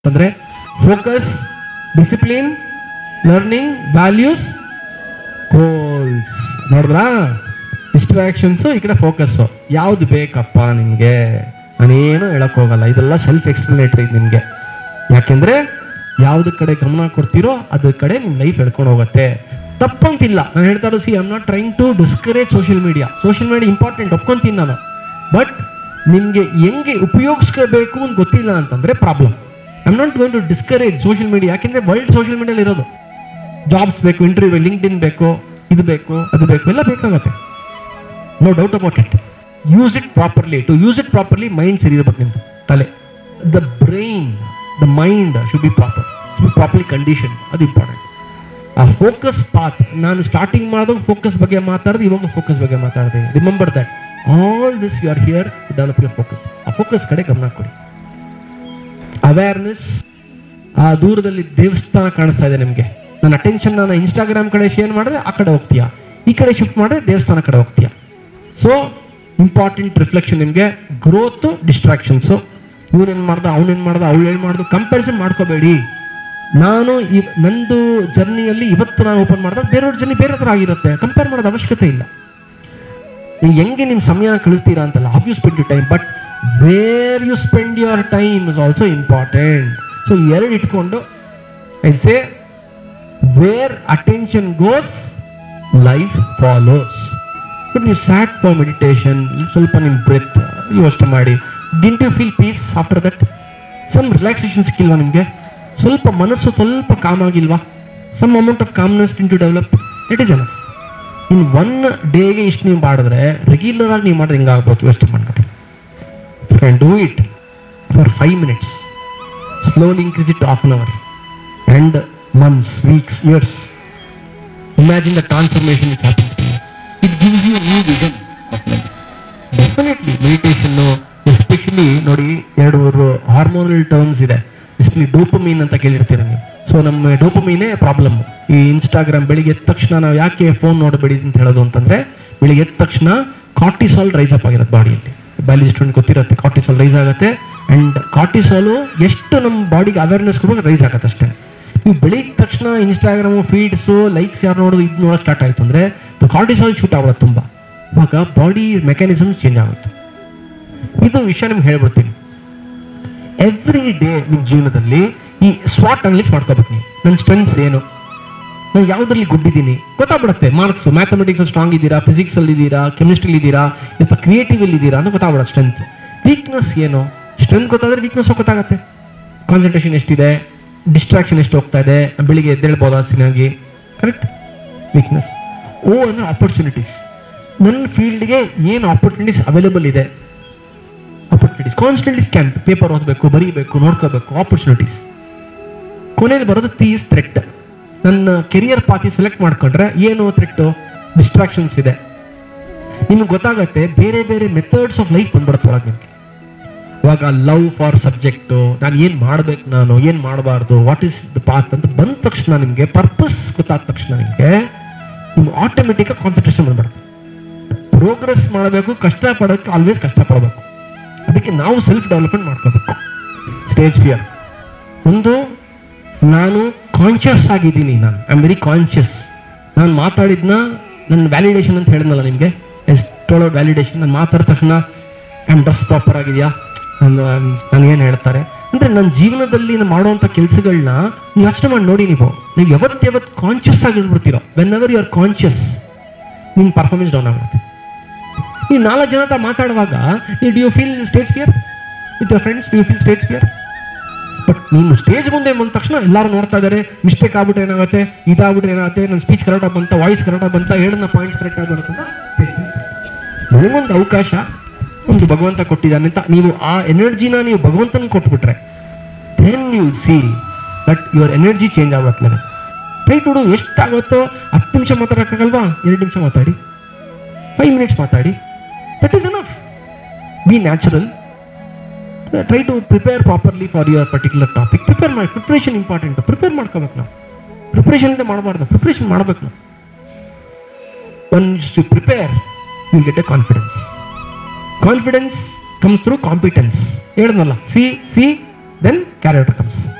ಅಂದ್ರೆ focus discipline learning values goals ನೋಡಿದ್ರಾ distractions ಈ ಕಡೆ ಫೋಕಸ್ ಯಾವ್ದು ಬೇಕಪ್ಪ ನಿಮ್ಗೆ ನಾನೇನು ಹೇಳಕ್ ಹೋಗಲ್ಲ ಇದೆಲ್ಲ ಸೆಲ್ಫ್ ಎಕ್ಸ್ಪ್ಲನೇಟರಿ ನಿಮ್ಗೆ ಯಾಕೆಂದ್ರೆ ಯಾವ್ದು ಕಡೆ ಗಮನ ಕೊಡ್ತೀರೋ ಅದ್ರ ಕಡೆ ನಿಮ್ ಲೈಫ್ ಎಳ್ಕೊಂಡು ಹೋಗುತ್ತೆ ತಪ್ಪಂತಿಲ್ಲ ನಾನು ಹೇಳ್ತಾ ಇರೋ see I'm not trying to discourage social media social media important ಒಪ್ಕೊಂತೀನಿ ನಾನು ಬಟ್ ನಿಮ್ಗೆ ಹೆಂಗೆ ಉಪಯೋಗಿಸ್ಕೋಬೇಕು ಅಂತ ಗೊತ್ತಿಲ್ಲ ಅಂತಂದ್ರೆ problem I'm not going to discourage social media ಯಾಕೆಂದ್ರೆ ವರ್ಲ್ಡ್ ಸೋಷಿಯಲ್ ಮೀಡಿಯಲ್ಲಿ ಇರೋದು ಜಾಬ್ಸ್ ಬೇಕು ಇಂಟರ್ವ್ಯೂ ಲಿಂಕ್ಡ್ ಇನ್ ಬೇಕು ಇದು ಬೇಕು ಅದು ಬೇಕು ಎಲ್ಲ ಬೇಕಾಗತ್ತೆ no doubt about it use it properly to use it properly mind ಸರಿ ಇರ್ಬೇಕು ನಿಮ್ದು ತಲೆ the brain the mind should be proper should be properly condition ಅದು ಇಂಪಾರ್ಟೆಂಟ್ ಆ ಫೋಕಸ್ ಪಾತ್ ನಾನು ಸ್ಟಾರ್ಟಿಂಗ್ ಮಾಡಿದಾಗ ಫೋಕಸ್ ಬಗ್ಗೆ ಮಾತಾಡಿದೆ ಇವಾಗ ಫೋಕಸ್ ಬಗ್ಗೆ ಮಾತಾಡಿದೆ remember that all this you are here to develop your focus ಆ ಫೋಕಸ್ ಕಡೆ ಗಮನ ಕೊಡಿ ಅವೇರ್ನೆಸ್ ಆ ದೂರದಲ್ಲಿ ದೇವಸ್ಥಾನ ಕಾಣಿಸ್ತಾ ಇದೆ ನಿಮಗೆ ನನ್ನ ಅಟೆನ್ಷನ್ ನಾನು ಇನ್ಸ್ಟಾಗ್ರಾಮ್ ಕಡೆ ಶೇರ್ ಮಾಡಿದ್ರೆ ಆ ಕಡೆ ಹೋಗ್ತೀಯಾ ಈ ಕಡೆ ಶಿಫ್ಟ್ ಮಾಡಿದ್ರೆ ದೇವಸ್ಥಾನ ಕಡೆ ಹೋಗ್ತೀಯಾ ಸೊ ಇಂಪಾರ್ಟೆಂಟ್ ರಿಫ್ಲೆಕ್ಷನ್ ನಿಮಗೆ ಗ್ರೋತ್ ಡಿಸ್ಟ್ರಾಕ್ಷನ್ಸು ಇವನೇನು ಮಾಡ್ದ ಅವನೇನು ಮಾಡ್ದ ಅವಳು ಏನು ಮಾಡ್ದು ಕಂಪ್ಯಾರಿಸನ್ ಮಾಡ್ಕೋಬೇಡಿ ನಾನು ಈ ನಂದು ಜರ್ನಿಯಲ್ಲಿ ಇವತ್ತು ನಾನು ಓಪನ್ ಮಾಡಿದಾಗ ಬೇರೆಯವ್ರ ಜರ್ನಿ ಬೇರೆ ಥರ ಆಗಿರುತ್ತೆ ಕಂಪೇರ್ ಮಾಡೋದು ಅವಶ್ಯಕತೆ ಇಲ್ಲ ನೀವು ಹೆಂಗೆ ನಿಮ್ಮ ಸಮಯ ಕಳಿಸ್ತೀರಾ ಅಂತಲ್ಲ how you spend you time but where you spend your time is also important so ಎರಡು ಇಟ್ಕೊಂಡು I say where attention goes life follows but ನೀವು ಸ್ಯಾಟ್ ಫಾರ್ ಮೆಡಿಟೇಷನ್ ಸ್ವಲ್ಪ ನಿಮ್ಮ ಬ್ರೆತ್ ಯೋಚನೆ ಮಾಡಿ didn't you feel peace after that some relaxation ಸಿಕ್ಕಿಲ್ವಾ ನಿಮಗೆ ಸ್ವಲ್ಪ ಮನಸ್ಸು ಸ್ವಲ್ಪ ಕಾಮ್ ಆಗಿಲ್ವಾ some amount of calmness then to develop it is enough in one ಡೇಗೆ ಇಷ್ಟು ನೀವು ಮಾಡಿದ್ರೆ ರೆಗ್ಯುಲರ್ ಆಗಿ ನೀವು ಮಾಡಿದ್ರೆ ಹಿಂಗಾಗ್ಬೋದು ಯೋಚನೆ ಮಾಡ್ಕೊಡಿ can do it for five minutes slowly increase it half an hour and months weeks years imagine the transformation it happens it gives you new vision of life definitely ಮೆಡಿಟೇಷನ್ನು ಎಸ್ಪೆಷಲಿ ನೋಡಿ ಎರಡು ಮೂರು ಹಾರ್ಮೋನಲ್ ಟರ್ಮ್ಸ್ ಇದೆ especially dopamine ಅಂತ ಕೇಳಿರ್ತೀರ ನೀವು so ನಮ್ಮ ಡೋಪಮೀನೇ problem ಈ ಇನ್ಸ್ಟಾಗ್ರಾಮ್ ಬೆಳಿಗ್ಗೆ ಎದ್ದ ತಕ್ಷಣ ನಾವು ಯಾಕೆ ಫೋನ್ ನೋಡಬೇಡಿ ಅಂತ ಹೇಳೋದು ಅಂತಂದ್ರೆ ಬೆಳಿಗ್ಗೆ ಎದ್ದ ತಕ್ಷಣ ಕಾರ್ಟಿಸಾಲ್ ರೈಸ್ ಅಪ್ ಆಗಿರುತ್ತೆ ಬಾಡಿಯಲ್ಲಿ ಬಯಾಲಜಿ ಸ್ಟೂಡೆಂಟ್ ಗೊತ್ತಿರುತ್ತೆ ಕಾರ್ಟಿಸಾಲ್ ರೈಸ್ ಆಗುತ್ತೆ ಅಂಡ್ ಕಾರ್ಟಿಸಾಲು ಎಷ್ಟು ನಮ್ಮ ಬಾಡಿಗೆ ಅವೇರ್ನೆಸ್ ಕೊಡುವಾಗ ರೈಸ್ ಆಗುತ್ತೆ ಅಷ್ಟೇ ನೀವು ಬೆಳಿಗ್ಗೆ ತಕ್ಷಣ ಇನ್ಸ್ಟಾಗ್ರಾಮು ಫೀಡ್ಸು ಲೈಕ್ಸ್ ಯಾರು ನೋಡೋದು ಇದು ನೋಡೋಕೆ ಸ್ಟಾರ್ಟ್ ಆಯ್ತು ಅಂದ್ರೆ ಕಾರ್ಟಿಸಾಲ್ ಶೂಟ್ ಆಗೋದು ತುಂಬ ಇವಾಗ ಬಾಡಿ ಮೆಕ್ಯಾನಿಸಮ್ ಚೇಂಜ್ ಆಗುತ್ತೆ ಇದು ವಿಷಯ ನಿಮ್ಗೆ ಹೇಳ್ಬಿಡ್ತೀನಿ ಎವ್ರಿ ಡೇ ನಿಮ್ಮ ಜೀವನದಲ್ಲಿ ಈ ಸ್ವಾಟ್ ಅನಲಿಸ್ ಮಾಡ್ಕೋಬೇಕು ನೀವು ನನ್ನ ಸ್ಟ್ರೆಂತ್ಸ್ ಏನು ನಾನು ಯಾವುದ್ರಲ್ಲಿ ಗುಡ್ಡಿದ್ದೀನಿ ಗೊತ್ತಾಗ್ಬಿಡುತ್ತೆ ಮಾರ್ಕ್ಸ್ ಮ್ಯಾಥಮೆಟಿಕ್ಸ್ ಸ್ಟ್ರಾಂಗ್ ಇದ್ದೀರಾ ಫಿಸಿಕ್ಸ್ ಅಲ್ಲಿ ಇದ್ದೀರಾ ಕೆಮಿಸ್ಟ್ರಿ ಇದ್ದೀರಾ ಅಥವಾ ಕ್ರಿಯೇಟಿವ್ ಅಲ್ಲಿ ಇದ್ದೀರಾ ಅಂತ ಗೊತ್ತಾಗ್ಬಿಡುತ್ತೆ ಸ್ಟ್ರೆಂತ್ ವೀಕ್ನೆಸ್ ಏನು ಸ್ಟ್ರೆಂತ್ ಗೊತ್ತಾದ್ರೆ ವೀಕ್ನೆಸ್ ಗೊತ್ತಾಗುತ್ತೆ ಕಾನ್ಸಂಟ್ರೇಷನ್ ಎಷ್ಟಿದೆ ಡಿಸ್ಟ್ರಾಕ್ಷನ್ ಎಷ್ಟು ಹೋಗ್ತಾ ಇದೆ ನಾನ್ ಬೆಳಿಗ್ಗೆ ಎದ್ದೇಳ್ಬೋದಾ ಸರಿಯಾಗಿ ಕರೆಕ್ಟ್ ವೀಕ್ನೆಸ್ ಓ ಅಂದ್ರೆ ಆಪರ್ಚುನಿಟೀಸ್ ನನ್ನ ಫೀಲ್ಡ್ಗೆ ಏನು ಆಪರ್ಚುನಿಟೀಸ್ ಅವೈಲೇಬಲ್ ಇದೆ ಆಪರ್ಚುನಿಟೀಸ್ ಕಾನ್ಸ್ಟೆಂಟ್ಲಿ ಸ್ಕ್ಯಾನ್ ಪೇಪರ್ ಓದಬೇಕು ಬರೀಬೇಕು ನೋಡ್ಕೋಬೇಕು ಆಪರ್ಚುನಿಟೀಸ್ ಕೊನೆಯಲ್ಲಿ ಬರೋದು ತೀ ಇಸ್ ಥ್ರೆಟ್ ನನ್ನ ಕೆರಿಯರ್ ಪಾತಿ ಸೆಲೆಕ್ಟ್ ಮಾಡ್ಕೊಂಡ್ರೆ ಏನು ಥ್ರೆಟ್ಟು ಡಿಸ್ಟ್ರಾಕ್ಷನ್ಸ್ ಇದೆ ನಿಮ್ಗೆ ಗೊತ್ತಾಗತ್ತೆ ಬೇರೆ ಬೇರೆ ಮೆಥಡ್ಸ್ ಆಫ್ ಲೈಫ್ ಬಂದ್ಬಿಡುತ್ತೆ ಒಳಗೆ ನಿಮ್ಗೆ ಇವಾಗ ಲವ್ ಫಾರ್ ಸಬ್ಜೆಕ್ಟು ನಾನು ಏನು ಮಾಡ್ಬೇಕು ನಾನು ಏನು ಮಾಡಬಾರ್ದು ವಾಟ್ ಈಸ್ ದ ಪಾತ್ ಅಂತ ಬಂದ ತಕ್ಷಣ ನಿಮಗೆ ಪರ್ಪಸ್ ಗೊತ್ತಾದ ತಕ್ಷಣ ನಿಮಗೆ ನಿಮ್ಗೆ ಆಟೋಮೆಟಿಕ್ ಕಾನ್ಸಂಟ್ರೇಷನ್ ಬಂದ್ಬಿಡುತ್ತೆ ಪ್ರೋಗ್ರೆಸ್ ಮಾಡಬೇಕು ಕಷ್ಟ ಪಡೋಕ್ಕೆ ಆಲ್ವೇಸ್ ಕಷ್ಟಪಡಬೇಕು ಅದಕ್ಕೆ ನಾವು ಸೆಲ್ಫ್ ಡೆವಲಪ್ಮೆಂಟ್ ಮಾಡ್ಕೋಬೇಕು ಸ್ಟೇಜ್ ಫಿಯರ್ ಒಂದು ನಾನು ಕಾನ್ಷಿಯಸ್ ಆಗಿದ್ದೀನಿ ನಾನು ಐ ಆಮ್ ವೆರಿ ಕಾನ್ಷಿಯಸ್ ನಾನು ಮಾತಾಡಿದ್ನ ನನ್ನ ವ್ಯಾಲಿಡೇಷನ್ ಅಂತ ಹೇಳಿದ್ನಲ್ಲ ನಿಮಗೆ ಎಸ್ ಟೋಲ್ ವ್ಯಾಲಿಡೇಷನ್ ನಾನು ಮಾತಾಡಿದ ತಕ್ಷಣ ಐ ಆಮ್ ಡ್ರೆಸ್ ಪ್ರಾಪರ್ ಆಗಿದೆಯಾ ನಾನು ನಾನು ಏನು ಹೇಳ್ತಾರೆ ಅಂದರೆ ನನ್ನ ಜೀವನದಲ್ಲಿ ನಾನು ಮಾಡುವಂಥ ಕೆಲಸಗಳನ್ನ ನೀವು ಯೋಚನೆ ಮಾಡಿ ನೋಡಿ ನೀವು ನೀವು ಯಾವತ್ತು ಯಾವತ್ತು ಕಾನ್ಷಿಯಸ್ ಆಗಿ ಇರ್ಬಿಡ್ತೀರೋ whenever you are conscious ನಿಮ್ಮ ಪರ್ಫಾರ್ಮೆನ್ಸ್ ಡೌನ್ ಆಗುತ್ತೆ ನೀವು ನಾಲ್ಕು ಜನ ಹತ್ರ ಮಾತಾಡುವಾಗ do you feel stage fear with your friends do you feel stage fear but ನೀನು ಸ್ಟೇಜ್ ಮುಂದೆ ಬಂದ ತಕ್ಷಣ ಎಲ್ಲರೂ ನೋಡ್ತಾ ಇದ್ದಾರೆ ಮಿಸ್ಟೇಕ್ ಆಗ್ಬಿಟ್ರೆ ಏನಾಗುತ್ತೆ ಇದಾಗ್ಬಿಟ್ರೆ ಏನಾಗುತ್ತೆ ನನ್ನ ಸ್ಪೀಚ್ ಕರೆಕ್ಟಾಗಿ ಬಂತ ವಾಯ್ಸ್ ಕರೆಕ್ಟಾಗಿ ಬಂತ ಹೇಳಿದ ಪಾಯಿಂಟ್ಸ್ ಕರೆಕ್ಟಾಗಿ ಬರುತ್ತೆ ನಿಮಗೊಂದು ಅವಕಾಶ ಒಂದು ಭಗವಂತ ಕೊಟ್ಟಿದ್ದಾನೆ ಅಂತ ನೀವು ಆ ಎನರ್ಜಿನ ನೀವು ಭಗವಂತನ ಕೊಟ್ಬಿಟ್ರೆ then you see but your energy change ಆಗುತ್ತೆ ಟ್ರೈ ಟು ಡು ಎಷ್ಟಾಗುತ್ತೋ ಹತ್ತು ನಿಮಿಷ ಮಾತಾಡೋಕ್ಕಾಗಲ್ವಾ ಎರಡು ನಿಮಿಷ ಮಾತಾಡಿ ಫೈವ್ ಮಿನಿಟ್ಸ್ ಮಾತಾಡಿ that is enough be natural try to prepare properly for your particular topic prepare ಮಾಡಿ ಪ್ರಿಪ್ರೇಷನ್ ಇಂಪಾರ್ಟೆಂಟ್ ಪ್ರಿಪೇರ್ ಮಾಡ್ಕೋಬೇಕು ನಾವು ಪ್ರಿಪ್ರೇಷನ್ ಇಂದ ಮಾಡಬಾರ್ದು ಪ್ರಿಪ್ರೇಷನ್ ಮಾಡಬೇಕು ನಾವು one to prepare will get a confidence confidence comes through competence ಹೇಳಿದ್ನಲ್ಲ C C then character comes